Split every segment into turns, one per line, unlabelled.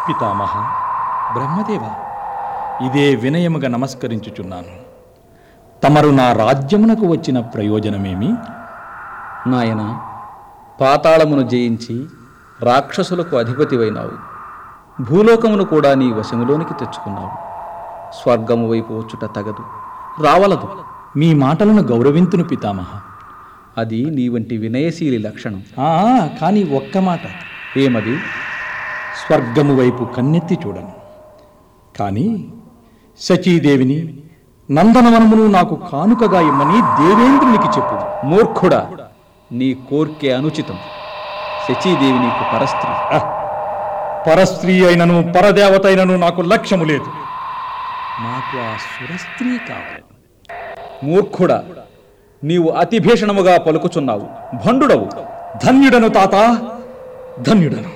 పితామహ బ్రహ్మదేవ ఇదే వినయముగా నమస్కరించుచున్నాను తమరు నా రాజ్యమునకు వచ్చిన ప్రయోజనమేమి
నాయన పాతాళమును జయించి రాక్షసులకు అధిపతివైనావు భూలోకమును కూడా నీ వశములోనికి తెచ్చుకున్నావు స్వర్గము వైపు వచ్చుట తగదు రావలదు
మీ మాటలను గౌరవింతును పితామహ
అది నీ వంటి వినయశీలి లక్షణం
ఆ, కానీ ఒక్క మాట
ఏమది
స్వర్గము వైపు కన్నెత్తి చూడను కానీ శచీదేవిని నందనవనమును నాకు కానుకగా ఇమ్మని దేవేంద్రునికి చెప్పు
మూర్ఖుడా నీ కోర్కె అనుచితం శచీదేవి నీకు పరస్త్రీ
అహ్, పరస్త్రీ అయినను పరదేవత అయినను నాకు లక్ష్యము లేదు నాకు ఆ సురస్త్రీ కావాలి
మూర్ఖుడా నీవు అతి భీషణముగా పలుకుచున్నావు భండుడవు
ధన్యుడను తాత ధన్యుడను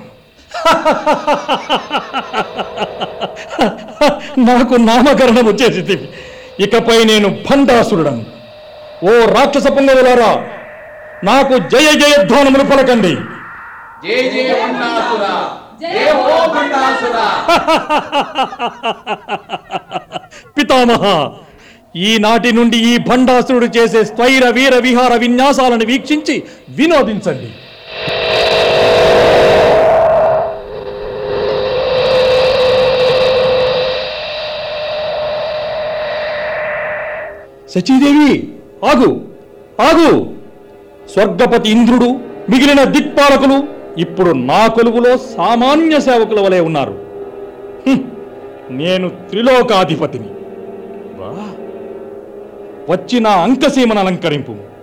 నాకు నామకరణము చేసి ఇకపై నేను భండాసురుడను ఓ రాక్షస పొంగవులారా నాకు జయ జయధ్వానములు పలకండి
జయ జయ భండాసుర జయ హో భండాసుర
పితామహ ఈనాటి నుండి ఈ భండాసురుడు చేసే స్వైర వీర విహార విన్యాసాలను వీక్షించి వినోదించండి శచీదేవి ఆగు ఆగు స్వర్గపతి ఇంద్రుడు మిగిలిన దిక్పాలకులు ఇప్పుడు నా కొలువులో సామాన్య సేవకుల వలె ఉన్నారు హ్మ్. నేను త్రిలోకాధిపతిని వా. వచ్చి నా అంకసీమను అలంకరింపు